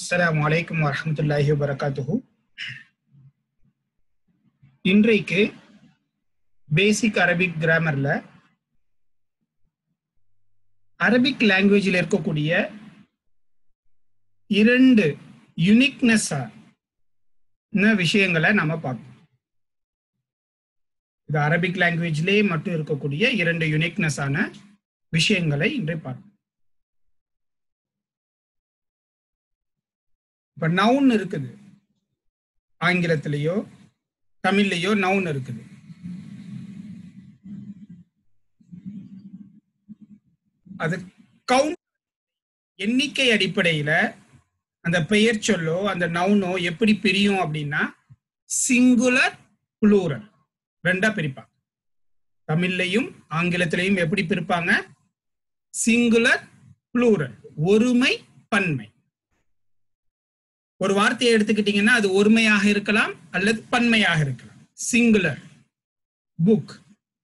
அஸ்ஸலாமு அலைக்கும் வரஹ்மத்துல்லாஹி வபரகாத்துஹு இன்றைக்கு பேசிக் அரபிக் கிராமர்ல அரபிக் லாங்குவேஜில் இருக்கக்கூடிய இரண்டு யுனிக்னஸ் விஷயங்களை நாம பார்ப்போம் இது அரபிக் லாங்குவேஜ்லேயே மட்டும் இருக்கக்கூடிய இரண்டு யுனிக்னஸ் ஆன விஷயங்களை இன்றை பார்ப்போம் இப்ப நவுன் இருக்குது ஆங்கிலத்திலேயோ தமிழ்லையோ நவுன் இருக்குது அது கவுண்ட் எண்ணிக்கை அடிப்படையில அந்த பெயர் சொல்லோ அந்த நவுனோ எப்படி பிரியும் அப்படின்னா சிங்குலர் புளூரல் ரெண்டா பிரிப்பாங்க தமிழ்லையும் ஆங்கிலத்திலையும் எப்படி பிரிப்பாங்க சிங்குலர் புளூரல் ஒருமை பன்மை ஒரு வார்த்தையை எடுத்துக்கிட்டீங்கன்னா அது ஒருமையாக இருக்கலாம் அல்லது பன்மையாக இருக்கலாம் சிங்குலர் புக்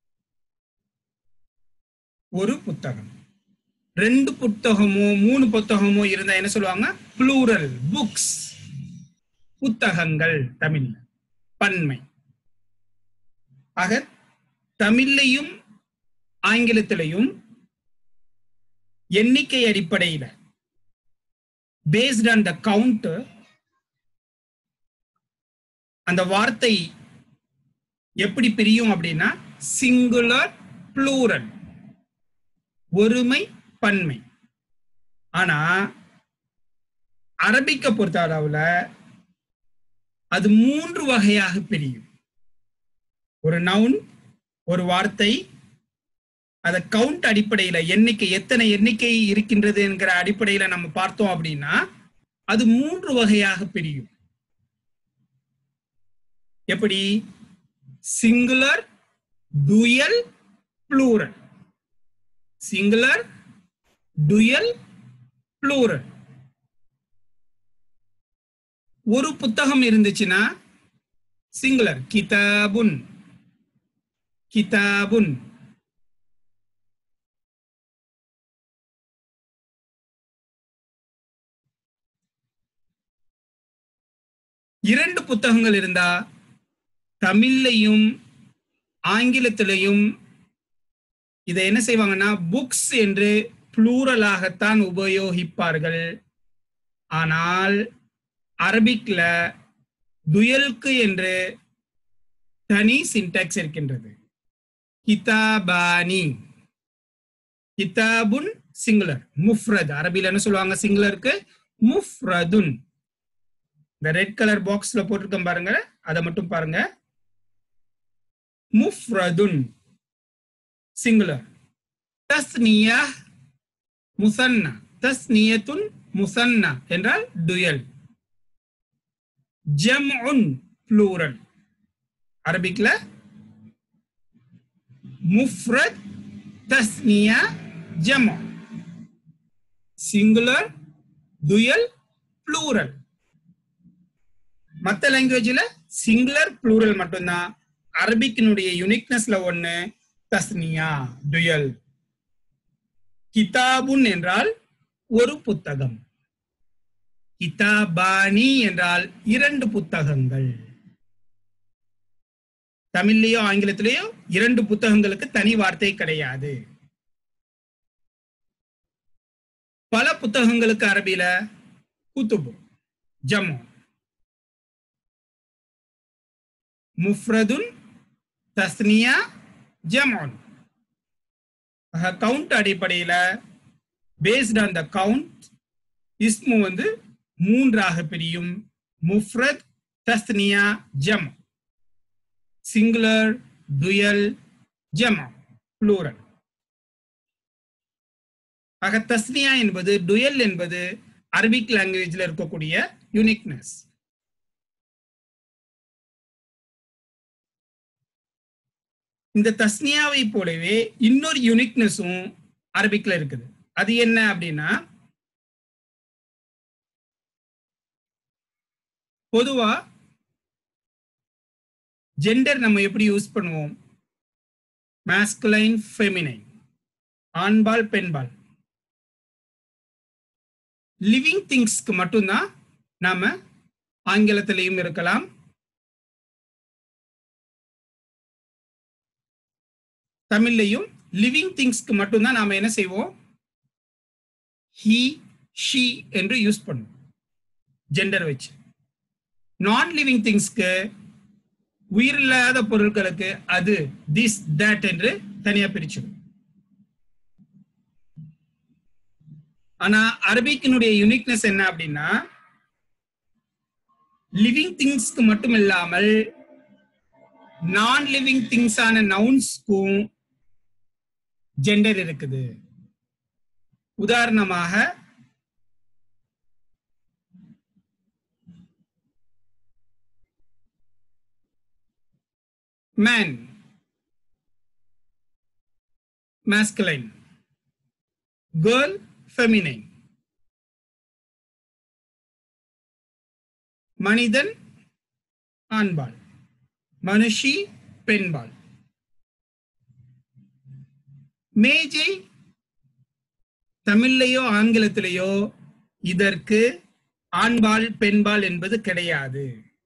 ஒரு புத்தகம் ரெண்டு புத்தகமோ மூணு புத்தகமோ இருந்தா என்ன சொல்லுவாங்க புளூரல் புக்ஸ் புத்தகங்கள் தமிழ்ல பன்மை ஆக தமிழ்லையும் ஆங்கிலத்திலையும் எண்ணிக்கை அடிப்படையில பேஸ்ட் ஆன் த கவுண்ட் அந்த வார்த்தை எப்படி பிரியும் அப்படின்னா சிங்குலர் புளூரல் ஒருமை பன்மை ஆனா அரபிக்க பொறுத்த அளவுல அது மூன்று வகையாக பிரியும் ஒரு நவுன் ஒரு வார்த்தை அத கவுண்ட் அடிப்படையில எண்ணிக்கை எத்தனை எண்ணிக்கை இருக்கின்றது என்கிற அடிப்படையில நம்ம பார்த்தோம் அப்படின்னா அது மூன்று வகையாக பிரியும் எப்படி singular dual plural singular dual plural ஒரு புத்தகம் இருந்துச்சுன்னா சிங்குலர் கிதாபுன் கிதாபுன் இரண்டு புத்தகங்கள் இருந்தா தமிழ்லையும் ஆங்கிலத்திலையும் இதை என்ன செய்வாங்கன்னா புக்ஸ் என்று புளூரலாகத்தான் உபயோகிப்பார்கள் ஆனால் அரபிக்ல துயல்கு என்று தனி சின்டாக்ஸ் இருக்கின்றது கிதாபானி கிதாபுன் சிங்குலர் முஃப்ரத் அரபில என்ன சொல்லுவாங்க சிங்குலருக்கு முஃப்ரதுன் இந்த ரெட் கலர் பாக்ஸ்ல போட்டிருக்கோம் பாருங்க அதை மட்டும் பாருங்க முஃப்ரதுன் சிங்குலர் தஸ்னியா முசன்னா தஸ்னியத்துன் முசன்னா என்றால் டுயல் ஜம்உன் ப்ளூரல் அரபிக்ல முஃப்ரத் தஸ்னியா ஜம் சிங்குலர் டுயல் ப்ளூரல் மத்த லாங்குவேஜ்ல சிங்குலர் ப்ளூரல் மட்டும்தான் அரபிக்கினுடைய யுனிக்னஸ்ல ஒண்ணு தஸ்னியா டுயல் கிதாபுன் என்றால் ஒரு புத்தகம் கிதாபானி என்றால் இரண்டு புத்தகங்கள் தமிழ்லயோ ஆங்கிலத்திலேயோ இரண்டு புத்தகங்களுக்கு தனி வார்த்தை கிடையாது பல புத்தகங்களுக்கு அரபியில குத்துபு ஜம்மு முஃப்ரதுன் தஸ்னியா ஜமான் கவுண்ட் அடிப்படையில பேஸ்ட் ஆன் த கவுண்ட் இஸ்மு வந்து மூன்றாக பிரியும் முஃப்ரத் தஸ்னியா ஜம் சிங்குலர் டுயல் ஜமா புளூரல் ஆக தஸ்னியா என்பது டுயல் என்பது அரபிக் லாங்குவேஜ்ல இருக்கக்கூடிய யூனிக்னஸ் இந்த தஸ்னியாவை போலவே இன்னொரு யூனிக்னஸும் அரபிக்ல இருக்குது அது என்ன அப்படின்னா பொதுவா ஜெண்டர் நம்ம எப்படி யூஸ் பண்ணுவோம் மாஸ்குலைன் ஃபெமினைன் ஆண்பால் பெண்பால் லிவிங் திங்ஸ்க்கு மட்டும்தான் நாம ஆங்கிலத்திலையும் இருக்கலாம் தமிழ்லையும் லிவிங் திங்ஸ்க்கு மட்டும்தான் நாம என்ன செய்வோம் ஹி ஷி என்று யூஸ் பண்ணுவோம் ஜெண்டர் வச்சு நான் லிவிங் திங்ஸ்க்கு உயிரில்லாத பொருட்களுக்கு அது திஸ் தட் என்று தனியா பிரிச்சிடும் ஆனா அரபிக்கினுடைய யுனிக்னஸ் என்ன அப்படின்னா லிவிங் திங்ஸ்க்கு மட்டும் இல்லாமல் நான் லிவிங் திங்ஸான நவுன்ஸ்க்கும் ஜெண்டர் இருக்குது உதாரணமாக மேன் masculine girl feminine மனிதன் ஆண்பால் மனுஷி பெண்பால் மேஜை தமிழ்லையோ ஆங்கிலத்திலேயோ இதற்கு ஆண்பால் பெண்பால் என்பது கிடையாது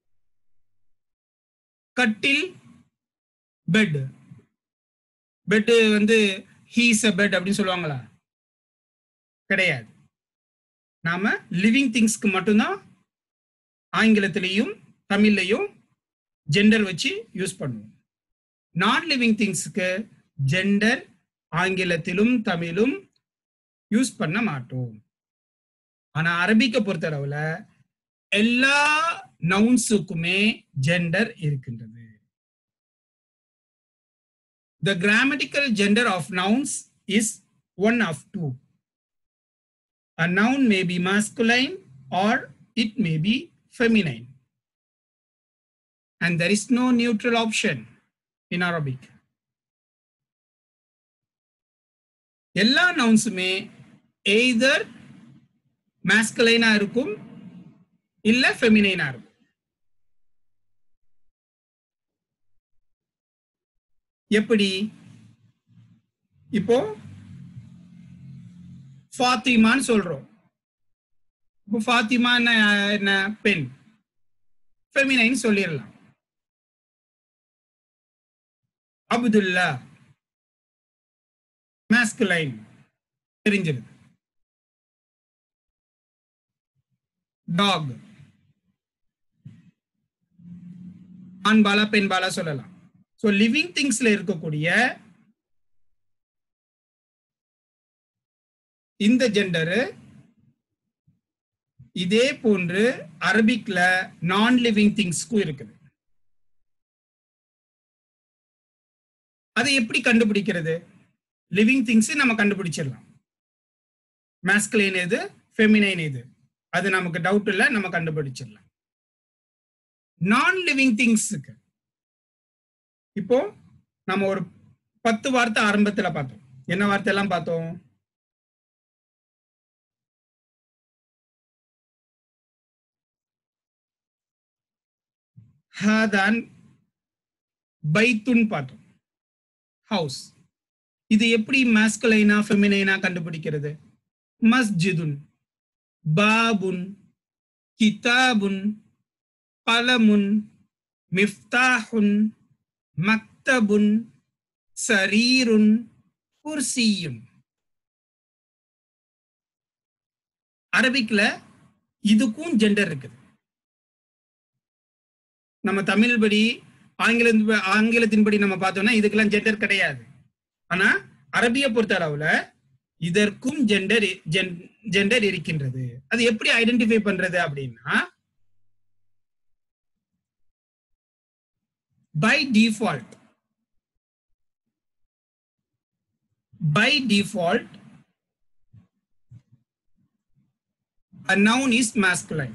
கட்டில் பெட் பெட் வந்து ஹீஸ் அ பெட் அப்படின்னு சொல்லுவாங்களா கிடையாது நாம லிவிங் திங்ஸ்க்கு மட்டும்தான் ஆங்கிலத்திலையும் தமிழ்லையும் ஜெண்டர் வச்சு யூஸ் பண்ணுவோம் நான் லிவிங் திங்ஸ்க்கு ஜெண்டர் ஆங்கிலத்திலும் தமிழும் யூஸ் பண்ண மாட்டோம் ஆனா அரபிக்க பொறுத்தளவுல எல்லா நவுன்ஸுக்குமே ஜெண்டர் இருக்கின்றது The grammatical gender of nouns is one of two. A noun may be masculine or it may be feminine. And there is no neutral option in Arabic. எல்லா நவுன்ஸுமே எய்தர் மேஸ்கலைனா இருக்கும் இல்ல ஃபெமினைனா இருக்கும் எப்படி இப்போ ஃபாத்திமான்னு சொல்றோம் இப்போ ஃபாத்திமா என்ன பெண் ஃபெமினைன் சொல்லிடலாம் அப்துல்லா மேஸ்குலைன் தெரிஞ்சிருது டாக் ஆண்பாலா பெண்பாலா சொல்லலாம் ஸோ லிவிங் திங்ஸ்ல இருக்கக்கூடிய இந்த ஜெண்டரு இதே போன்று அரபிக்ல நான் லிவிங் திங்ஸ்க்கும் இருக்குது அதை எப்படி கண்டுபிடிக்கிறது லிவிங் திங்ஸ் நம்ம கண்டுபிடிச்சிடலாம் மேஸ்குலைன் எது ஃபெமினைன் எது அது நமக்கு டவுட் இல்லை நம்ம கண்டுபிடிச்சிடலாம் நான் லிவிங் திங்ஸுக்கு இப்போ நம்ம ஒரு பத்து வார்த்தை ஆரம்பத்துல பார்த்தோம் என்ன வார்த்தை எல்லாம் பார்த்தோம் ஹாதான் பைத்துன் பார்த்தோம் ஹவுஸ் இது எப்படி மாஸ்குலைனா ஃபெமினைனா கண்டுபிடிக்கிறது மஸ்ஜிதுன் பாபுன் கிதாபுன் கலமுன் மிஃப்தாஹுன் மக்தபுன் சரீருன் குர்சியும் அரபிக்ல இதுக்கும் ஜெண்டர் இருக்குது நம்ம தமிழ் படி ஆங்கில ஆங்கிலத்தின்படி நம்ம பார்த்தோம்னா இதுக்கெல்லாம் ஜெண்டர் கிடையாது ஆனா அரபிய பொறுத்த அளவுல இதற்கும் ஜெண்டர் ஜெண்டர் இருக்கின்றது அது எப்படி ஐடென்டிஃபை பண்றது அப்படின்னா by default by default a noun is masculine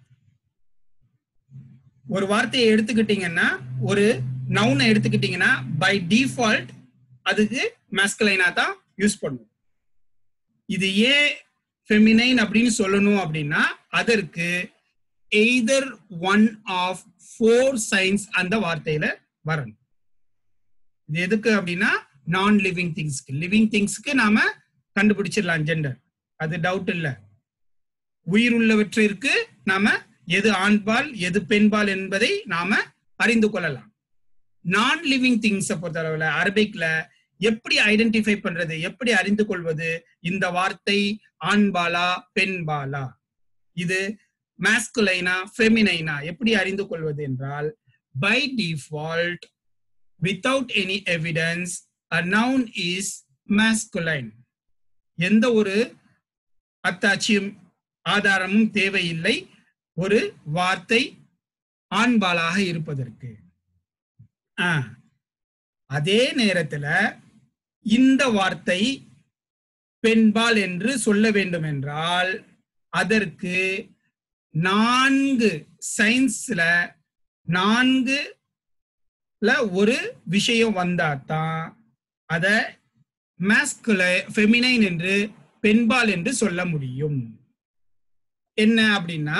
ஒரு வார்த்தையை எடுத்துக்கிட்டீங்கன்னா ஒரு நவுனை எடுத்துக்கிட்டீங்கன்னா பை டிஃபால்ட் அதுக்கு மேஸ்கலைனா தான் யூஸ் பண்ணுவோம் இது ஏன் ஃபெமினைன் அப்படின்னு சொல்லணும் அப்படின்னா அதற்கு either one of four signs அந்த வார்த்தையில வரணும் இது எதுக்கு அப்படின்னா நான் லிவிங் திங்ஸ்க்கு லிவிங் திங்ஸ்க்கு நாம கண்டுபிடிச்சிடலாம் ஜெண்டர் அது டவுட் இல்ல உயிர் உள்ளவற்றிற்கு நாம எது ஆண்பால் எது பெண்பால் என்பதை நாம அறிந்து கொள்ளலாம் நான் லிவிங் திங்ஸை பொறுத்தளவுல அரபிக்ல எப்படி ஐடென்டிஃபை பண்றது எப்படி அறிந்து கொள்வது இந்த வார்த்தை ஆண்பாலா பெண்பாலா இது மாஸ்குலைனா ஃபெமினைனா எப்படி அறிந்து கொள்வது என்றால் by default without any evidence a noun is masculine எந்த ஒரு அத்தாட்சியும் ஆதாரமும் தேவையில்லை ஒரு வார்த்தை ஆண்பாலாக இருப்பதற்கு ஆ, அதே நேரத்துல இந்த வார்த்தை பெண்பால் என்று சொல்ல வேண்டும் என்றால் அதற்கு நான்கு சயின்ஸ்ல நான்கு ஒரு விஷயம் வந்தாதான் அத மாஸ்குல ஃபெமினைன் என்று பெண்பால் என்று சொல்ல முடியும் என்ன அப்படின்னா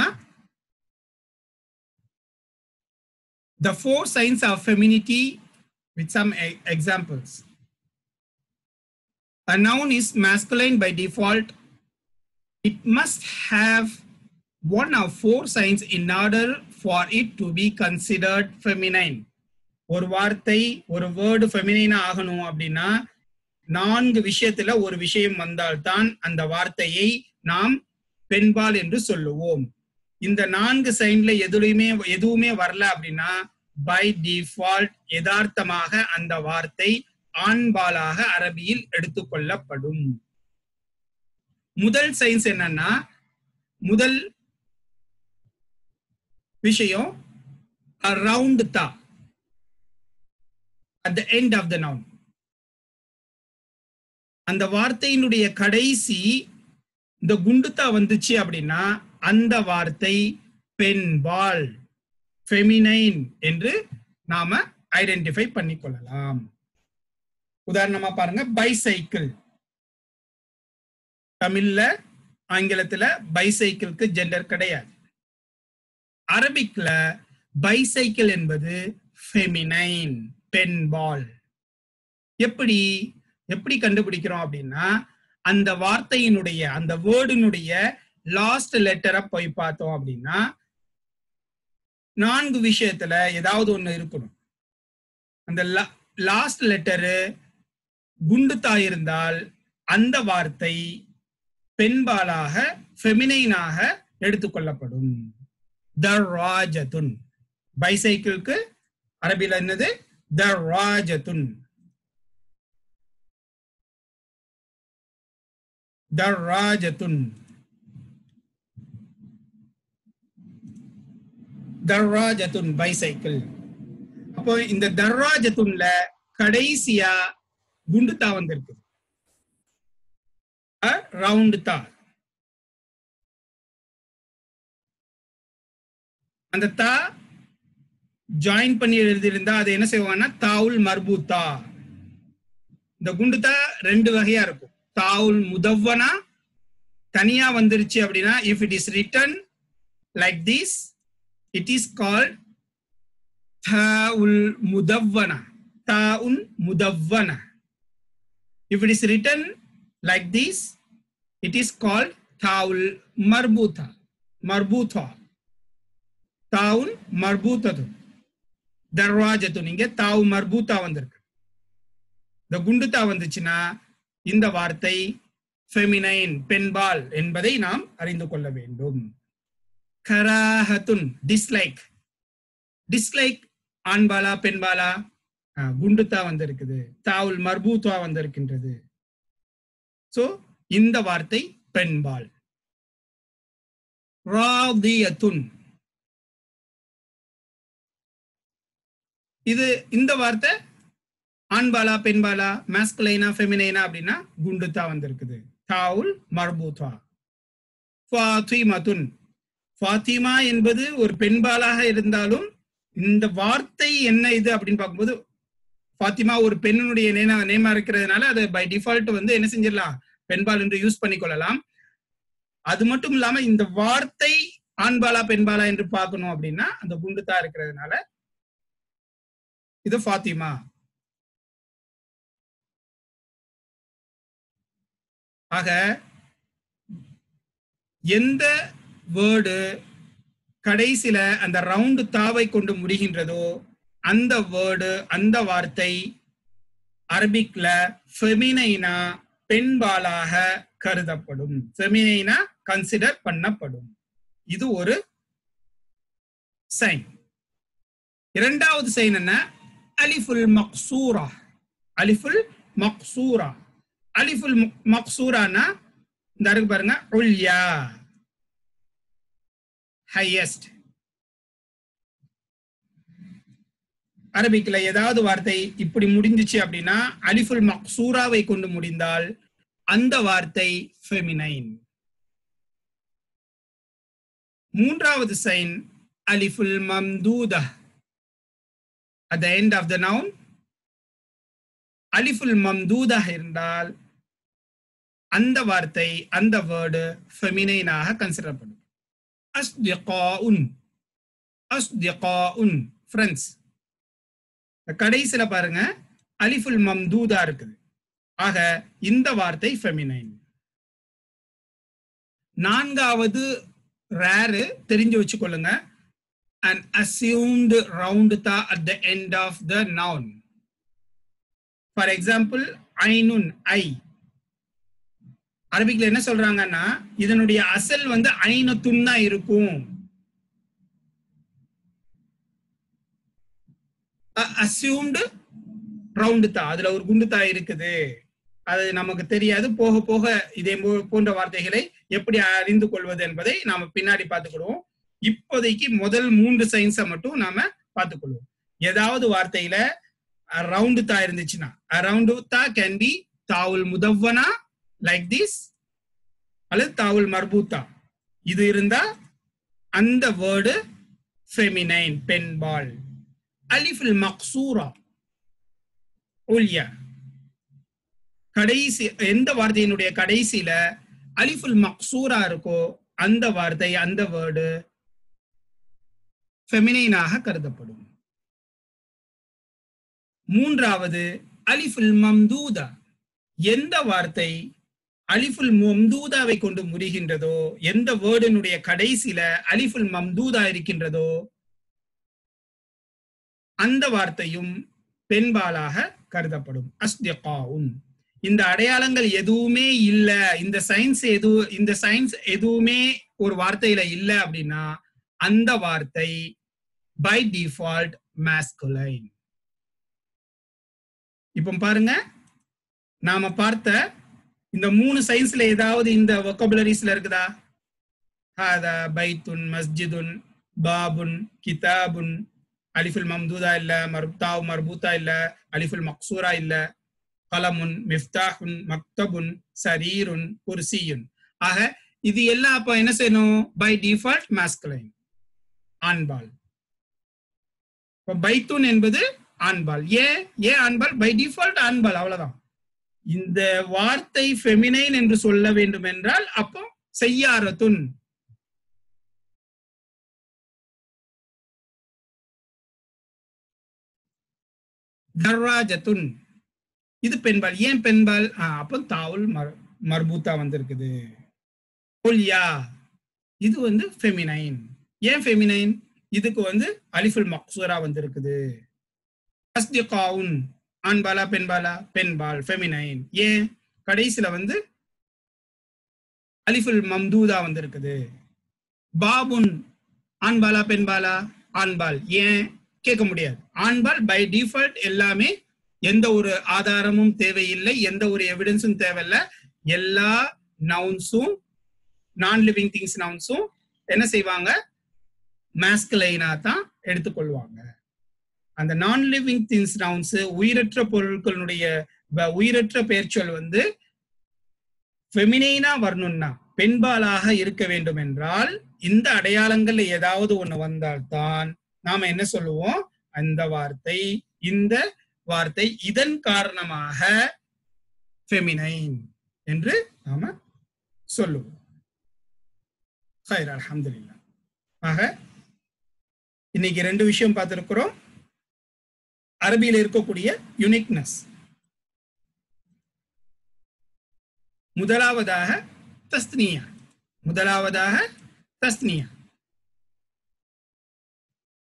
the four signs of femininity with some e- examples. A noun is masculine by default. It must have one of four signs in order for it to be considered feminine. ஒரு வார்த்தை ஒரு வேர்டு ஃபெமினைனா ஆகணும் அப்படின்னா நான்கு விஷயத்துல ஒரு விஷயம் வந்தால்தான் அந்த வார்த்தையை நாம் பெண்பால் என்று சொல்லுவோம் இந்த நான்கு சைன்ல எதுலையுமே எதுவுமே வரல அப்படின்னா பை டிஃபால்ட் யதார்த்தமாக அந்த வார்த்தை ஆண்பாலாக அரபியில் எடுத்துக்கொள்ளப்படும் முதல் சயின்ஸ் என்னன்னா முதல் விஷயம் ரவுண்ட் தா at the end of the noun அந்த வார்த்தையினுடைய கடைசி இந்த குண்டுத்தா வந்துச்சு அப்படின்னா அந்த வார்த்தை பெண்பால் ஃபெமினைன் என்று நாம ஐடென்டிஃபை பண்ணிக்கொள்ளலாம் உதாரணமா பாருங்க பைசைக்கிள் தமிழ்ல ஆங்கிலத்துல பைசைக்கிளுக்கு ஜெண்டர் கிடையாது அரபிக்ல பைசைக்கிள் என்பது ஃபெமினைன் பெண்பால் எப்படி எப்படி கண்டுபிடிக்கிறோம் அப்படின்னா அந்த வார்த்தையினுடைய அந்த வேர்டினுடைய லாஸ்ட் லெட்டரை போய் பார்த்தோம் அப்படின்னா நான்கு விஷயத்துல ஏதாவது ஒண்ணு இருக்கணும் அந்த லாஸ்ட் லெட்டரு குண்டுத்தா இருந்தால் அந்த வார்த்தை பெண்பாலாக ஃபெமினைனாக எடுத்துக்கொள்ளப்படும் த ராஜதுன் பைசைக்கிளுக்கு அரபில என்னது த ராஜதுன் த ராஜதுன் தர்ராஜத்துன் பைசைக்கிள் அப்போ இந்த தர்ராஜத்துன்ல கடைசியா குண்டுத்தா வந்திருக்கு ரவுண்டு தா அந்த தா ஜாயின் பண்ணி எழுதியிருந்தா அது என்ன செய்வாங்கன்னா தாவுல் மர்பூத்தா இந்த குண்டுத்தா ரெண்டு வகையா இருக்கும் தாவுல் முதவ்வனா தனியா வந்துருச்சு அப்படின்னா if it is written like this it is called ta'ul mudawwana ta'un mudawwana if it is written like this it is called ta'ul marbuta marbuta ta'un marbutatu தர்வாஜத்து நீங்க தாவு மர்பூத்தா வந்திருக்கு இந்த குண்டுத்தா வந்துச்சுன்னா இந்த வார்த்தை ஃபெமினைன் பெண்பால் என்பதை நாம் அறிந்து கொள்ள வேண்டும் கராஹத்துன் டிஸ்லைக் டிஸ்லைக் ஆண்பாலா பெண்பாலா குண்டுத்தா வந்திருக்குது தாவுல் மர்பூத்தா வந்திருக்கின்றது சோ இந்த வார்த்தை பெண்பால் ராதியத்துன் இது இந்த வார்த்தை ஆண்பாலா பெண்பாலா மாஸ்குலைனா ஃபெமினைனா அப்படின்னா குண்டுத்தா வந்திருக்குது தாவுல் மர்பூத்தா ஃபாத்திமத்துன் ஃபாத்திமா என்பது ஒரு பெண்பாலாக இருந்தாலும் இந்த வார்த்தை என்ன இது அப்படின்னு பார்க்கும்போது ஃபாத்திமா ஒரு பெண்ணுடைய நேமா நேமா இருக்கிறதுனால அதை பை டிஃபால்ட் வந்து என்ன செஞ்சிடலாம் பெண்பால் என்று யூஸ் பண்ணிக்கொள்ளலாம் அது மட்டும் இல்லாம இந்த வார்த்தை ஆண்பாலா பெண்பாலா என்று பார்க்கணும் அப்படின்னா அந்த குண்டுத்தா இருக்கிறதுனால இது ஃபாத்திமா ஆக எந்த வேர்டு கடைசியில அந்த ரவுண்டு தாவை கொண்டு முடிகின்றதோ அந்த வேர்டு அந்த வார்த்தை அரபிக்ல ஃபெமினைனா பெண்பாலாக கருதப்படும் ஃபெமினைனா கன்சிடர் பண்ணப்படும் இது ஒரு சைன் இரண்டாவது சைன் என்ன அலிஃபுல் மக்சூரா அலிஃபுல் மக்சூரா அலிஃபுல் மக்சூரானா இந்த இருக்கு பாருங்க உல்யா ஹையஸ்ட் அரபிக்ல ஏதாவது வார்த்தை இப்படி முடிஞ்சிச்சு அப்படின்னா அலிஃபுல் மக்சூராவை கொண்டு முடிந்தால் அந்த வார்த்தை ஃபெமினைன் மூன்றாவது சைன் அலிஃபுல் மம்தூதா at the end of the noun அலிஃபுல் மம்தூதா இருந்தால் அந்த வார்த்தை அந்த வேர்டு ஃபெமினைனாக கன்சிடர் பண்ணும் அஸ்திகாஉன் அஸ்திகாஉன் ஃப்ரெண்ட்ஸ் கடைசியில பாருங்க அலிஃபுல் மம்தூதா இருக்குது ஆக இந்த வார்த்தை ஃபெமினைன் நான்காவது ரேரு தெரிஞ்சு வச்சுக்கொள்ளுங்க an assumed round tha at the end of the noun. For example, ஐனுன் ஐ அரபிக்ல என்ன சொல்றாங்கன்னா இதனுடைய அசல் வந்து ஐனத்துன் தான் இருக்கும் அசியூம்டு ரவுண்டு தா அதுல ஒரு குண்டு தா இருக்குது அது நமக்கு தெரியாது போக போக இதே போன்ற வார்த்தைகளை எப்படி அறிந்து கொள்வது என்பதை நாம பின்னாடி பார்த்துக்கிடுவோம் இப்போதைக்கு முதல் மூன்று சயின்ஸை மட்டும் நாம பார்த்துக்கொள்வோம் ஏதாவது வார்த்தையில ரவுண்டு தா இருந்துச்சுன்னா ரவுண்டு தா கேன் பி தாவுல் முதவனா லைக் திஸ் அல்லது தாவுல் மர்பூத்தா இது இருந்தா அந்த வேர்டு ஃபெமினைன் பெண்பால் அலிஃபுல் மக்சூரா உல்யா கடைசி எந்த வார்த்தையினுடைய கடைசியில அலிஃபுல் மக்சூரா இருக்கோ அந்த வார்த்தை அந்த வேர்டு ஃபெமினைனாக கருதப்படும் மூன்றாவது அலிஃபுல் மம்தூதா எந்த வார்த்தை அலிஃபுல் மம்தூதாவை கொண்டு முடிகின்றதோ எந்த வேர்டினுடைய கடைசியில அலிஃபுல் மம்தூதா இருக்கின்றதோ அந்த வார்த்தையும் பெண்பாலாக கருதப்படும் அஸ்திகாவுன் இந்த அடையாளங்கள் எதுவுமே இல்ல இந்த சயின்ஸ் எது இந்த சயின்ஸ் எதுவுமே ஒரு வார்த்தையில இல்ல அப்படின்னா அந்த வார்த்தை பை டிஃபால்ட் மேஸ்குலைன் இப்போ பாருங்க நாம பார்த்த இந்த மூணு சயின்ஸ்ல ஏதாவது இந்த ஒக்கபுலரிஸ்ல இருக்குதா ஹாதா பைத்துன் மஸ்ஜிதுன் பாபுன் கிதாபுன் அலிஃபுல் மம்தூதா இல்ல மர்தாவ் மர்பூத்தா இல்ல அலிஃபுல் மக்சூரா இல்ல கலமுன் மிஃப்தாஹுன் மக்தபுன் சரீருன் குர்சியுன் ஆக இது எல்லாம் அப்ப என்ன செய்யணும் பை டிஃபால்ட் மாஸ்குலைன் ஆண்பால் இப்ப பைத்துன் என்பது ஆண்பால் ஏன் ஏன் ஆண்பால் பை டிஃபால்ட் ஆண்பால் அவ்வளவுதான் இந்த வார்த்தை ஃபெமினைன் என்று சொல்ல வேண்டும் என்றால் அப்போ செய்யாரத்துன் தர்ராஜத்துன் இது பெண்பால் ஏன் பெண்பால் அப்போ தாவுல் மர் மர்பூத்தா வந்திருக்குது புல்யா இது வந்து ஃபெமினைன் ஏன் ஃபெமினைன் இதுக்கு வந்து அலிஃபுல் மக்சூரா வந்திருக்குது அஸ்திகாவுன் ஆண்பாலா பெண்பாலா பெண்பால் ஃபெமினைன் ஏன் கடைசியில வந்து அலிஃபுல் மம்தூதா வந்திருக்குது பாபுன் ஆண்பாலா பெண்பாலா ஆண்பால் ஏன் கேட்க முடியாது ஆண்பால் பை டிஃபால்ட் எல்லாமே எந்த ஒரு ஆதாரமும் தேவையில்லை எந்த ஒரு எவிடன்ஸும் தேவையில்லை எல்லா நவுன்ஸும் நான் லிவிங் திங்ஸ் நவுன்ஸும் என்ன செய்வாங்க மேஸ்கலைனா தான் எடுத்துக்கொள்வாங்க அந்த நான் லிவிங் திங்ஸ் நவுன்ஸ் உயிரற்ற பொருட்களுடைய உயிரற்ற பெயர்ச்சொல் வந்து ஃபெமினைனா வரணும்னா பெண்பாலாக இருக்க வேண்டும் என்றால் இந்த அடையாளங்கள்ல ஏதாவது ஒண்ணு வந்தால்தான் நாம என்ன சொல்லுவோம் அந்த வார்த்தை இந்த வார்த்தை இதன் காரணமாக ஃபெமினைன் என்று நாம சொல்லுவோம் அலமதுல்லா ஆக இன்னைக்கு ரெண்டு விஷயம் பார்த்திருக்கிறோம் அரபியில் இருக்கக்கூடிய யுனிக்னஸ் முதலாவதாக தஸ்னியா முதலாவதாக தஸ்னியா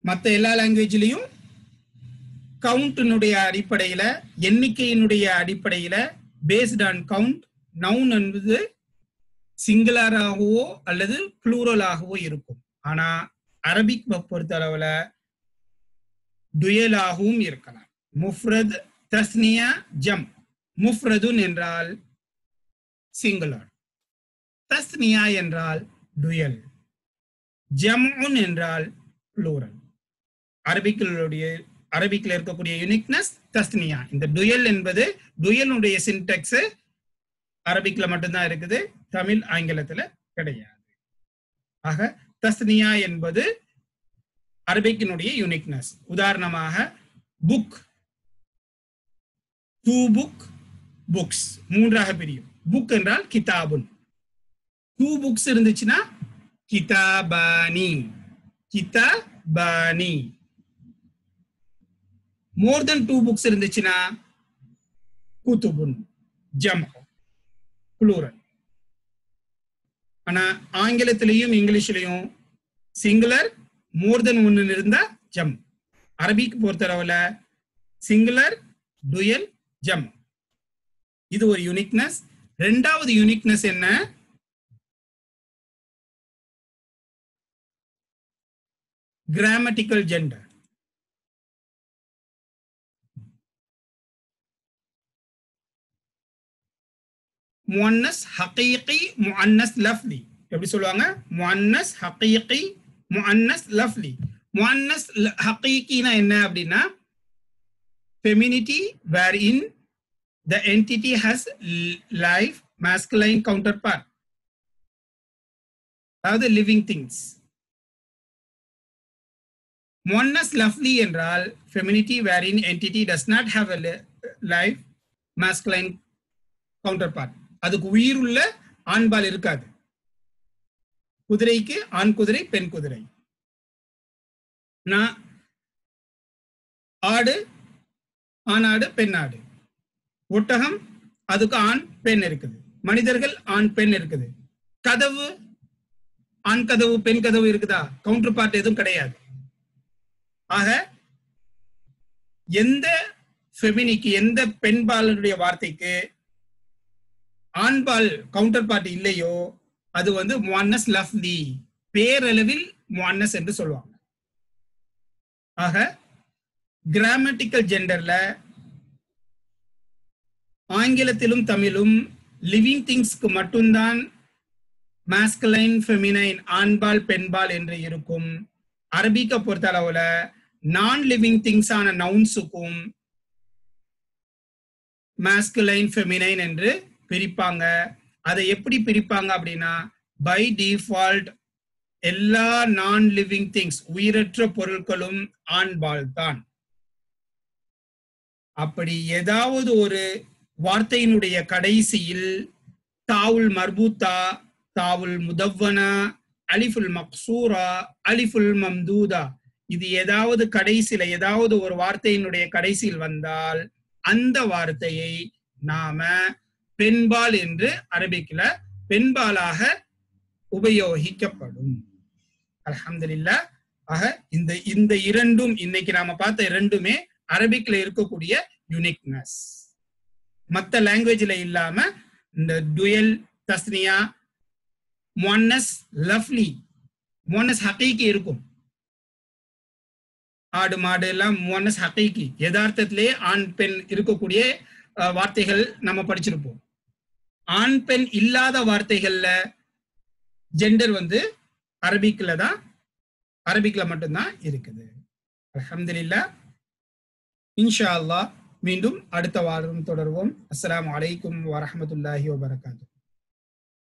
மற்ற எல்லா லாங்குவேஜ்லயும் கவுண்டினுடைய அடிப்படையில எண்ணிக்கையினுடைய அடிப்படையில பேஸ்ட் ஆன் கவுண்ட் நவுன் என்பது சிங்குலராகவோ அல்லது ப்ளூரலாகவோ இருக்கும் ஆனா அரபிக் பொறுத்த அளவுல டுயலாகவும் இருக்கலாம் முஃப்ரத் தஸ்னியா ஜம் முஃப்ரதுன் என்றால் சிங்குலர் தஸ்னியா என்றால் டுயல் ஜம்உன் என்றால் ப்ளூரல் அரபிக்களுடைய அரபிக்ல இருக்கக்கூடிய யுனிக்னஸ் தஸ்னியா இந்த டுயல் என்பது டுயலுடைய சின்டெக்ஸ் அரபிக்ல மட்டும்தான் இருக்குது தமிழ் ஆங்கிலத்துல கிடையாது ஆக தஸ்னியா என்பது அரபிக்கினுடைய யூனிக்னஸ் உதாரணமாக புக் டூ புக் புக்ஸ் மூன்றாக பிரியும் புக் என்றால் கிதாபுன் டூ புக்ஸ் இருந்துச்சுன்னா கிதாபானி கிதாபானி மோர் தென் டூ புக்ஸ் இருந்துச்சுன்னா குத்துபுன் ஜம் புளூரல் ஆனா ஆங்கிலத்திலையும் இங்கிலீஷ்லயும் சிங்குலர் மோர் தென் ஒன்னு இருந்தா ஜம் அரபிக் பொறுத்தளவுல சிங்குலர் டுயல் ஜம் இது ஒரு யூனிக்னஸ் ரெண்டாவது யூனிக்னஸ் என்ன கிராமட்டிக்கல் ஜெண்டர் முன்னஸ் ஹகீகி முன்னஸ் லஃப்லி எப்படி சொல்லுவாங்க முன்னஸ் ஹகீகி முன்னஸ் லஃப்லி முன்னஸ் ஹகீகினா என்ன அப்படின்னா femininity where in the entity has life masculine counterpart அதாவது லிவிங் திங்ஸ் முன்னஸ் லவ்லி என்றால் femininity where in entity does not have a life masculine counterpart அதுக்கு உயிர் உள்ள ஆண்பால் இருக்காது குதிரைக்கு ஆண் குதிரை பெண் குதிரை நான் ஆடு ஆணாடு பெண்ணாடு ஒட்டகம் அதுக்கு ஆண் பெண் இருக்குது மனிதர்கள் ஆண் பெண் இருக்குது கதவு ஆண் கதவு பெண் கதவு இருக்குதா கவுண்டர் பார்ட் எதுவும் கிடையாது ஆக எந்த ஃபெமினிக்கு எந்த பெண்பாலுடைய வார்த்தைக்கு ஆண்பால் கவுண்டர் பார்ட் இல்லையோ அது வந்து முன்னஸ் லவ்லி பேரளவில் முன்னஸ் என்று சொல்லுவாங்க ஆக கிராமட்டிக்கல் ஜெண்டர்ல ஆங்கிலத்திலும் தமிழும் லிவிங் திங்ஸ்க்கு மட்டும்தான் மாஸ்கலைன் ஃபெமினைன் ஆண்பால் பெண்பால் என்று இருக்கும் அரபிக்க பொறுத்த அளவுல நான் லிவிங் திங்ஸ் ஆன நவுன்ஸுக்கும் மாஸ்குலைன் ஃபெமினைன் என்று பிரிப்பாங்க அதை எப்படி பிரிப்பாங்க அப்படின்னா பை டிஃபால்ட் எல்லா நான் லிவிங் திங்ஸ் உயிரற்ற பொருட்களும் ஆண்பால் தான் அப்படி ஏதாவது ஒரு வார்த்தையினுடைய கடைசியில் தாவுல் மர்பூத்தா தாவுல் முதவ்வனா அலிஃபுல் மக்சூரா அலிஃபுல் மம்தூதா இது ஏதாவது கடைசியில ஏதாவது ஒரு வார்த்தையினுடைய கடைசியில் வந்தால் அந்த வார்த்தையை நாம பெண்பால் என்று அரபிக்ல பெண்பாலாக உபயோகிக்கப்படும் அலமதுல்லா ஆக இந்த இந்த இரண்டும் இன்னைக்கு நாம பார்த்த இரண்டுமே அரபிக்ல இருக்கக்கூடிய யுனிக்னஸ் மத்த லாங்குவேஜ்ல இல்லாம இந்த டுயல் தஸ்னியா மொன்னஸ் லவ்லி மொன்னஸ் ஹக்கீக்கு இருக்கும் ஆடு மாடு எல்லாம் மொன்னஸ் ஹக்கீக்கு யதார்த்தத்திலே ஆண் பெண் இருக்கக்கூடிய வார்த்தைகள் நம்ம படிச்சிருப்போம் ஆண் பெண் இல்லாத வார்த்தைகள்ல ஜெண்டர் வந்து அரபிக்ல தான் அரபிக்ல மட்டும்தான் இருக்குது அலமதுல்லா இன்ஷா அல்லாஹ் மீண்டும் அடுத்த வாரம் தொடர்வோம் அஸ்லாம் வலைக்கும் வரமத்துல்லாஹி வபரகாத்து